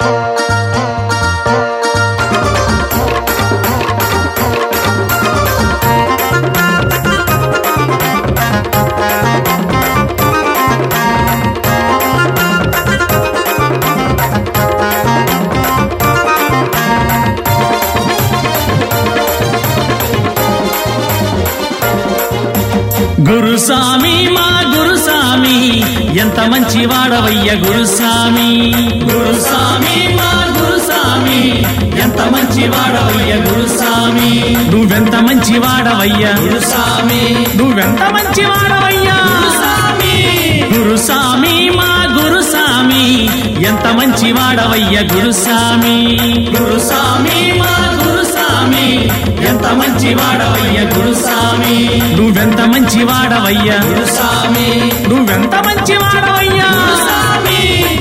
గురుస్వామి మా గురుస్వామి ఎంత మంచి వాడవయ్య గురుస్వామి గురుస్వామి మా గురుస్వామి ఎంత మంచి వాడవయ్య గురుస్వామి నువ్వెంత మంచి వాడవయ్య గురుస్వామి నువ్వెంత మంచి వాడవయ్య గురుస్వామి గురుస్వామి మా గురుస్వామి ఎంత మంచి వాడవయ్య గురుస్వామి గురుస్వామి మా గురుస్వామి ఎంత మంచి వాడవయ్య గురుస్వామి నువ్వెంత మంచి వాడవయ్య గురుస్వామి నువ్వెంత మంచి వాడవయ్య గురుస్వామి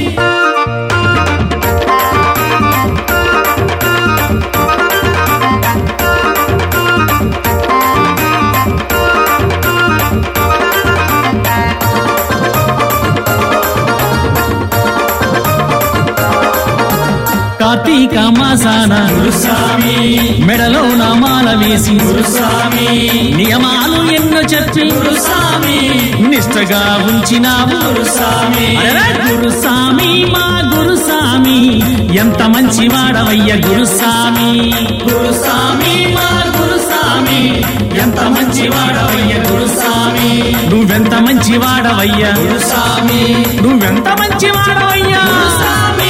కార్తీక మాసాన గురుస్వామి మెడలో నామాల వేసి గురుస్వామి నియమాలు ఎన్నో చెప్పి గురుస్వామి నిష్టగా ఉంచినావు గురుస్వామి గురుస్వామి మా గురుస్వామి ఎంత మంచి వాడవయ్య గురుస్వామి గురుస్వామి మా గురుస్వామి ఎంత మంచి వాడవయ్య గురుస్వామి నువ్వెంత మంచి వాడవయ్య గురుస్వామి నువ్వెంత మంచి వాడవయ్య గురుస్వామి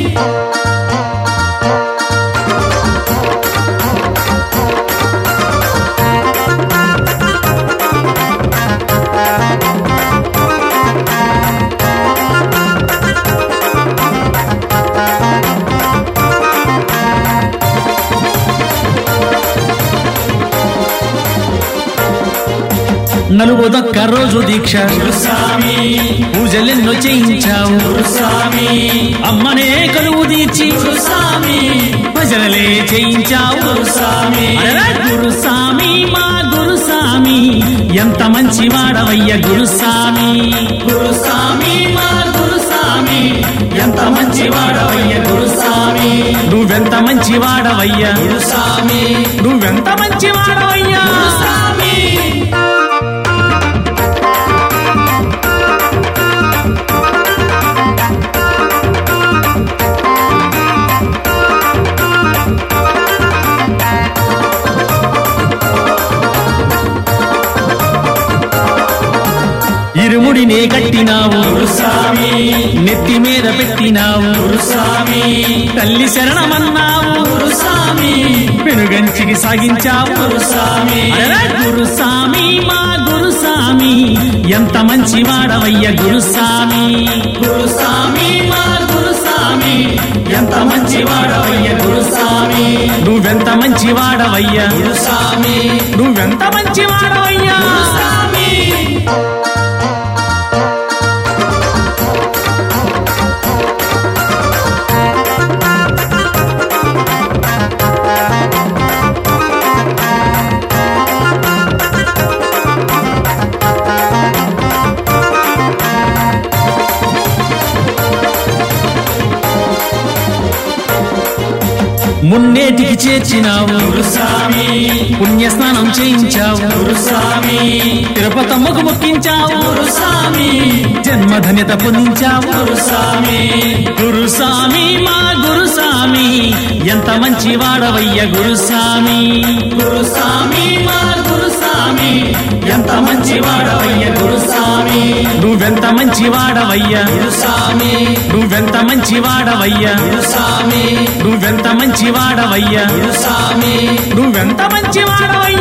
నలుగుదొక్క రోజు దీక్ష గురుస్వామి పూజలెన్నో చేయించావు గురుస్వామి అమ్మనే కలువు తీర్చి గురుస్వామి భజనలే చేయించావు గురుస్వామి గురుస్వామి మా గురుస్వామి ఎంత మంచి వాడవయ్య గురుస్వామి గురుస్వామి మా గురుస్వామి ఎంత మంచి వాడవయ్య గురుస్వామి నువ్వెంత మంచి వాడవయ్య గురుస్వామి నువ్వెంత మంచి వాడవయ్య గురుస్వామి ఇరుముడినే కట్టినావు గురుస్వామి నెత్తి మీద పెట్టినావు గురుస్వామి తల్లి శరణమన్నావు గురుస్వామి పెనుగంచికి సాగించావు గురుస్వామి గురుస్వామి మా గురుస్వామి ఎంత మంచి వాడవయ్య గురుస్వామి గురుస్వామి మా గురుస్వామి ఎంత మంచి వాడవయ్య గురుస్వామి నువ్వెంత మంచి వాడవయ్య గురుస్వామి నువ్వెంత మంచి వాడవయ్య గురుస్వామి మున్నేటికి చేర్చినావు గురుస్వామి పుణ్యస్నానం చేయించావు గురుస్వామి తిరుపతమ్మకు మొక్కించావు గురుస్వామి జన్మధన్యత పొందించావు గురుస్వామి గురుస్వామి మా గురుస్వామి ఎంత మంచి వాడవయ్య గురుస్వామి గురుస్వామి మా గురుస్వామి ఎంత మంచి వాడవయ్య గురుస్వామి నువ్వెంత మంచి వాడవయ్య గురుస్వామి నువ్వెంత మంచి వాడవయ్య గురుస్వామి నువ్వెంత మంచి వాడవయ్య గురుస్వామి నువ్వెంత మంచి వాడవయ్య